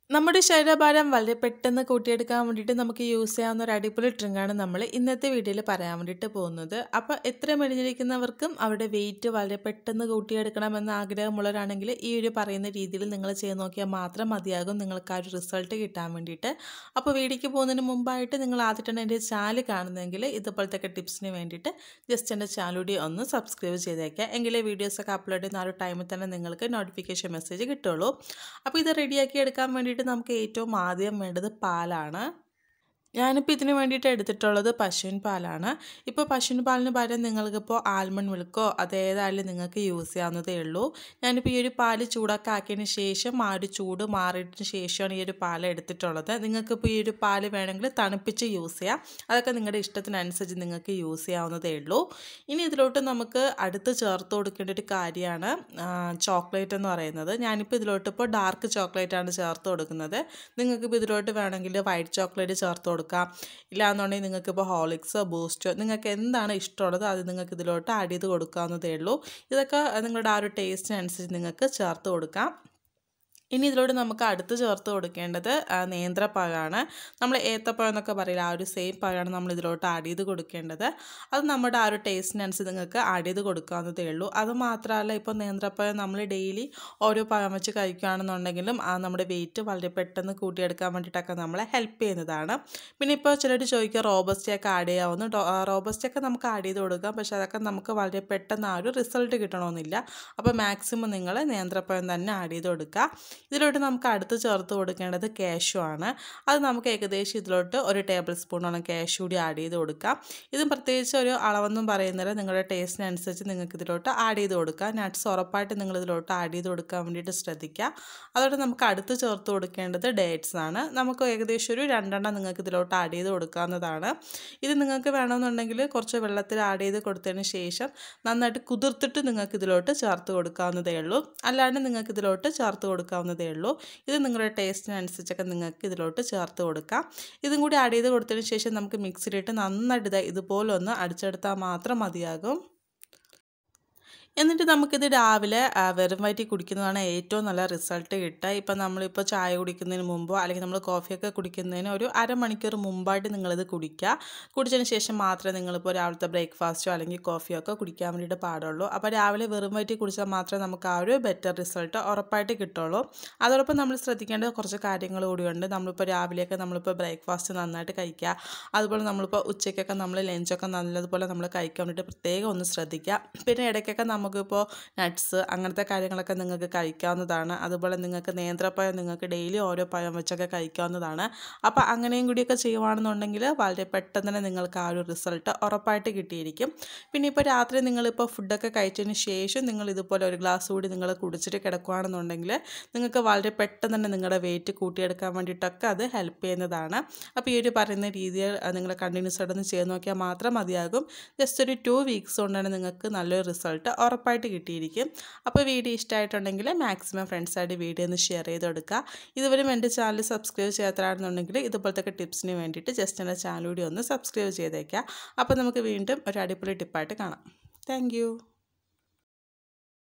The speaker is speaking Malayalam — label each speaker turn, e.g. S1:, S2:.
S1: നമ്മുടെ ശരീരഭാരം വളരെ പെട്ടെന്ന് കൂട്ടിയെടുക്കാൻ വേണ്ടിയിട്ട് നമുക്ക് യൂസ് ചെയ്യാവുന്ന ഒരു അടിപൊളി ഡ്രിങ്കാണ് നമ്മൾ ഇന്നത്തെ വീഡിയോയിൽ പറയാൻ വേണ്ടിയിട്ട് പോകുന്നത് അപ്പോൾ എത്ര മെലിഞ്ഞിരിക്കുന്നവർക്കും അവരുടെ വെയിറ്റ് വളരെ പെട്ടെന്ന് കൂട്ടിയെടുക്കണമെന്ന് ആഗ്രഹമുള്ളവരാണെങ്കിൽ ഈ ഒരു പറയുന്ന രീതിയിൽ നിങ്ങൾ ചെയ്ത് നോക്കിയാൽ മാത്രം മതിയാകും നിങ്ങൾക്ക് ആ ഒരു റിസൾട്ട് കിട്ടാൻ വേണ്ടിയിട്ട് അപ്പോൾ വീഡിയോക്ക് പോകുന്നതിന് മുമ്പായിട്ട് നിങ്ങൾ ആദ്യമായിട്ടാണ് എൻ്റെ ചാനൽ കാണുന്നതെങ്കിൽ ഇതുപോലത്തെ ടിപ്സിന് വേണ്ടിയിട്ട് ജസ്റ്റ് എൻ്റെ ചാനലൂടി ഒന്ന് സബ്സ്ക്രൈബ് ചെയ്തേക്കുക എങ്കിലേ വീഡിയോസൊക്കെ അപ്ലോഡ് ചെയ്യുന്ന ആ ഒരു ടൈമിൽ തന്നെ നിങ്ങൾക്ക് നോട്ടിഫിക്കേഷൻ മെസ്സേജ് കിട്ടുള്ളൂ അപ്പോൾ ഇത് റെഡിയാക്കി എടുക്കാൻ വേണ്ടിയിട്ട് നമുക്ക് ഏറ്റവും ആദ്യം വേണ്ടത് പാലാണ് ഞാനിപ്പോൾ ഇതിന് വേണ്ടിയിട്ട് എടുത്തിട്ടുള്ളത് പശുവിൻ പാലാണ് ഇപ്പോൾ പശുവിൻ പാലിന് പകരം നിങ്ങൾക്കിപ്പോൾ ആൽമണ്ട് മിൽക്കോ അതേതായാലും നിങ്ങൾക്ക് യൂസ് ചെയ്യാവുന്നതേ ഉള്ളൂ ഞാനിപ്പോൾ ഈ ഒരു പാല് ചൂടാക്കി ആക്കിയതിന് ശേഷം ആ ഒരു ചൂട് മാറിയതിന് ശേഷമാണ് ഈ ഒരു പാൽ എടുത്തിട്ടുള്ളത് നിങ്ങൾക്കിപ്പോൾ ഈ ഒരു പാല് വേണമെങ്കിൽ തണുപ്പിച്ച് യൂസ് ചെയ്യാം അതൊക്കെ നിങ്ങളുടെ ഇഷ്ടത്തിനനുസരിച്ച് നിങ്ങൾക്ക് യൂസ് ചെയ്യാവുന്നതേ ഉള്ളൂ ഇനി ഇതിലോട്ട് നമുക്ക് അടുത്ത് ചേർത്ത് കൊടുക്കേണ്ട ഒരു കാര്യമാണ് ചോക്ലേറ്റ് എന്ന് പറയുന്നത് ഞാനിപ്പോൾ ഇതിലോട്ട് ഇപ്പോൾ ഡാർക്ക് ചോക്ലേറ്റ് ആണ് ചേർത്ത് കൊടുക്കുന്നത് നിങ്ങൾക്കിപ്പോൾ ഇതിലോട്ട് വേണമെങ്കിൽ വൈറ്റ് ചോക്ലേറ്റ് ചേർത്ത് കൊടുക്കാം ഇല്ലാന്നുണ്ടെങ്കിൽ നിങ്ങൾക്കിപ്പോൾ ഹോളിക്സോ ബൂസ്റ്റോ നിങ്ങൾക്ക് എന്താണ് ഇഷ്ടമുള്ളത് അത് നിങ്ങൾക്ക് ഇതിലോട്ട് ആഡ് ചെയ്ത് കൊടുക്കാവുന്നതേ ഉള്ളൂ ഇതൊക്കെ നിങ്ങളുടെ ആ ഒരു ടേസ്റ്റിനനുസരിച്ച് നിങ്ങൾക്ക് ചേർത്ത് കൊടുക്കാം ഇനി ഇതിലോട്ട് നമുക്ക് അടുത്ത് ചേർത്ത് കൊടുക്കേണ്ടത് നേന്ത്രപ്പഴമാണ് നമ്മൾ ഏത്തപ്പഴം എന്നൊക്കെ പറയില്ല ആ ഒരു സെയിം പഴമാണ് നമ്മൾ ഇതിലോട്ട് ആഡ് ചെയ്ത് കൊടുക്കേണ്ടത് അത് നമ്മുടെ ആ ഒരു ടേസ്റ്റിനനുസരിച്ച് നിങ്ങൾക്ക് ആഡ് ചെയ്ത് കൊടുക്കാവുന്നതേ ഉള്ളൂ അത് മാത്രമല്ല ഇപ്പോൾ നേന്ത്രപ്പഴം നമ്മൾ ഡെയിലി ഓരോ പഴം വെച്ച് കഴിക്കുകയാണെന്നുണ്ടെങ്കിലും ആ നമ്മുടെ വെയിറ്റ് വളരെ പെട്ടെന്ന് കൂട്ടിയെടുക്കാൻ വേണ്ടിയിട്ടൊക്കെ നമ്മളെ ഹെൽപ്പ് ചെയ്യുന്നതാണ് പിന്നെ ഇപ്പോൾ ചിലർ ചോദിക്കുക റോബസ്റ്റയൊക്കെ ആഡ് ചെയ്യാവുന്നു റോബസ്റ്റയൊക്കെ നമുക്ക് ആഡ് ചെയ്ത് കൊടുക്കാം പക്ഷേ അതൊക്കെ നമുക്ക് വളരെ പെട്ടെന്ന് ആ ഒരു റിസൾട്ട് കിട്ടണമെന്നില്ല അപ്പോൾ മാക്സിമം നിങ്ങൾ നേന്ത്രപ്പഴം തന്നെ ആഡ് ചെയ്ത് കൊടുക്കുക ഇതിലോട്ട് നമുക്ക് അടുത്ത് ചേർത്ത് കൊടുക്കേണ്ടത് കാഷ്യൂ ആണ് അത് നമുക്ക് ഏകദേശം ഇതിലോട്ട് ഒരു ടേബിൾ സ്പൂണോളം കാഷ്യൂ കൂടി ആഡ് ചെയ്ത് കൊടുക്കാം ഇതും പ്രത്യേകിച്ച് ഒരു അളവൊന്നും പറയുന്നില്ല നിങ്ങളുടെ ടേസ്റ്റിനനുസരിച്ച് നിങ്ങൾക്ക് ഇതിലോട്ട് ആഡ് ചെയ്ത് കൊടുക്കാം നട്ട്സ് ഉറപ്പായിട്ട് നിങ്ങൾ ഇതിലോട്ട് ആഡ് ചെയ്ത് കൊടുക്കാൻ വേണ്ടിയിട്ട് ശ്രദ്ധിക്കുക അതോടെ നമുക്ക് അടുത്ത് ചേർത്ത് കൊടുക്കേണ്ടത് ഡേറ്റ്സ് ആണ് നമുക്ക് ഏകദേശം ഒരു രണ്ടെണ്ണം നിങ്ങൾക്ക് ഇതിലോട്ട് ആഡ് ചെയ്ത് കൊടുക്കാവുന്നതാണ് ഇത് നിങ്ങൾക്ക് വേണമെന്നുണ്ടെങ്കിൽ കുറച്ച് വെള്ളത്തിൽ ആഡ് ചെയ്ത് കൊടുത്തതിന് ശേഷം നന്നായിട്ട് കുതിർത്തിട്ട് നിങ്ങൾക്ക് ഇതിലോട്ട് ചേർത്ത് കൊടുക്കാവുന്നതേ ഉള്ളൂ അല്ലാണ്ട് നിങ്ങൾക്ക് ഇതിലോട്ട് ചേർത്ത് കൊടുക്കാവുന്നതേ ഉള്ളൂ ഇത് നിങ്ങളുടെ ടേസ്റ്റിനനുസരിച്ചൊക്കെ നിങ്ങൾക്ക് ഇതിലോട്ട് ചേർത്ത് കൊടുക്കാം ഇതും കൂടി ആഡ് ചെയ്ത് കൊടുത്തതിന് ശേഷം നമുക്ക് മിക്സിയിലിട്ട് നന്നായിട്ട് ഇതുപോലെ ഒന്ന് അടിച്ചെടുത്താൽ മാത്രം മതിയാകും എന്നിട്ട് നമുക്കിത് രാവിലെ വെറും വയറ്റി കുടിക്കുന്നതാണ് ഏറ്റവും നല്ല റിസൾട്ട് കിട്ടുക ഇപ്പം നമ്മളിപ്പോൾ ചായ കുടിക്കുന്നതിന് മുമ്പോ അല്ലെങ്കിൽ നമ്മൾ കോഫിയൊക്കെ കുടിക്കുന്നതിന് ഒരു അരമണിക്കൂർ മുമ്പായിട്ട് നിങ്ങളിത് കുടിക്കുക കുടിച്ചതിന് ശേഷം മാത്രമേ നിങ്ങളിപ്പോൾ രാവിലത്തെ ബ്രേക്ക്ഫാസ്റ്റോ അല്ലെങ്കിൽ കോഫിയോ ഒക്കെ കുടിക്കാൻ വേണ്ടിയിട്ട് പാടുള്ളൂ അപ്പോൾ രാവിലെ വെറും വയറ്റി കുടിച്ചാൽ മാത്രമേ നമുക്ക് ആ ഒരു ബെറ്റർ റിസൾട്ട് ഉറപ്പായിട്ട് കിട്ടുള്ളൂ അതോടൊപ്പം നമ്മൾ ശ്രദ്ധിക്കേണ്ട കുറച്ച് കാര്യങ്ങൾ കൂടിയുണ്ട് നമ്മളിപ്പോൾ രാവിലെയൊക്കെ നമ്മളിപ്പോൾ ബ്രേക്ക്ഫാസ്റ്റ് നന്നായിട്ട് കഴിക്കുക അതുപോലെ നമ്മളിപ്പോൾ ഉച്ചയ്ക്കൊക്കെ നമ്മൾ ലഞ്ചൊക്കെ നല്ലതുപോലെ നമ്മൾ കഴിക്കാൻ വേണ്ടിയിട്ട് പ്രത്യേകം ഒന്ന് ശ്രദ്ധിക്കുക പിന്നെ ഇടയ്ക്കൊക്കെ നമുക്ക് നമുക്കിപ്പോൾ നട്ട്സ് അങ്ങനത്തെ കാര്യങ്ങളൊക്കെ നിങ്ങൾക്ക് കഴിക്കാവുന്നതാണ് അതുപോലെ നിങ്ങൾക്ക് നേന്ത്രപ്പഴം നിങ്ങൾക്ക് ഡെയിലി ഓരോ പഴം വെച്ചൊക്കെ കഴിക്കാവുന്നതാണ് അപ്പോൾ അങ്ങനെയും കൂടിയൊക്കെ ചെയ്യുവാണെന്നുണ്ടെങ്കിൽ വളരെ പെട്ടെന്ന് തന്നെ നിങ്ങൾക്ക് ആ ഒരു റിസൾട്ട് ഉറപ്പായിട്ട് കിട്ടിയിരിക്കും പിന്നെ ഇപ്പോൾ രാത്രി നിങ്ങളിപ്പോൾ ഫുഡൊക്കെ കഴിച്ചതിന് ശേഷം നിങ്ങൾ ഇതുപോലെ ഒരു ഗ്ലാസ് കൂടി നിങ്ങൾ കുടിച്ചിട്ട് കിടക്കുകയാണെന്നുണ്ടെങ്കിൽ നിങ്ങൾക്ക് വളരെ പെട്ടെന്ന് തന്നെ നിങ്ങളുടെ വെയിറ്റ് കൂട്ടിയെടുക്കാൻ വേണ്ടിയിട്ടൊക്കെ അത് ഹെൽപ്പ് ചെയ്യുന്നതാണ് അപ്പോൾ ഈ ഒരു പറയുന്ന രീതിയിൽ നിങ്ങൾ കണ്ടിന്യൂസ് ആയിട്ടൊന്ന് ചെയ്ത് നോക്കിയാൽ മാത്രം മതിയാകും ജസ്റ്റ് ഒരു ടു വീക്സ് കൊണ്ടാണ് നിങ്ങൾക്ക് നല്ലൊരു റിസൾട്ട് ഉറപ്പായിട്ട് കിട്ടിയിരിക്കും അപ്പോൾ വീഡിയോ ഇഷ്ടമായിട്ടുണ്ടെങ്കിൽ മാക്സിമം ഫ്രണ്ട്സായിട്ട് വീഡിയോ ഒന്ന് ഷെയർ ചെയ്ത് കൊടുക്കുക ഇതുവരെയും എൻ്റെ ചാനൽ സബ്സ്ക്രൈബ് ചെയ്യാത്തതാണെന്നുണ്ടെങ്കിൽ ഇതുപോലത്തെ ടിപ്സിന് വേണ്ടിയിട്ട് ജസ്റ്റ് എൻ്റെ ചാനൽ കൂടി ഒന്ന് സബ്സ്ക്രൈബ് ചെയ്തേക്കുക അപ്പോൾ നമുക്ക് വീണ്ടും ഒരു അടിപൊളി ടിപ്പായിട്ട് കാണാം താങ്ക്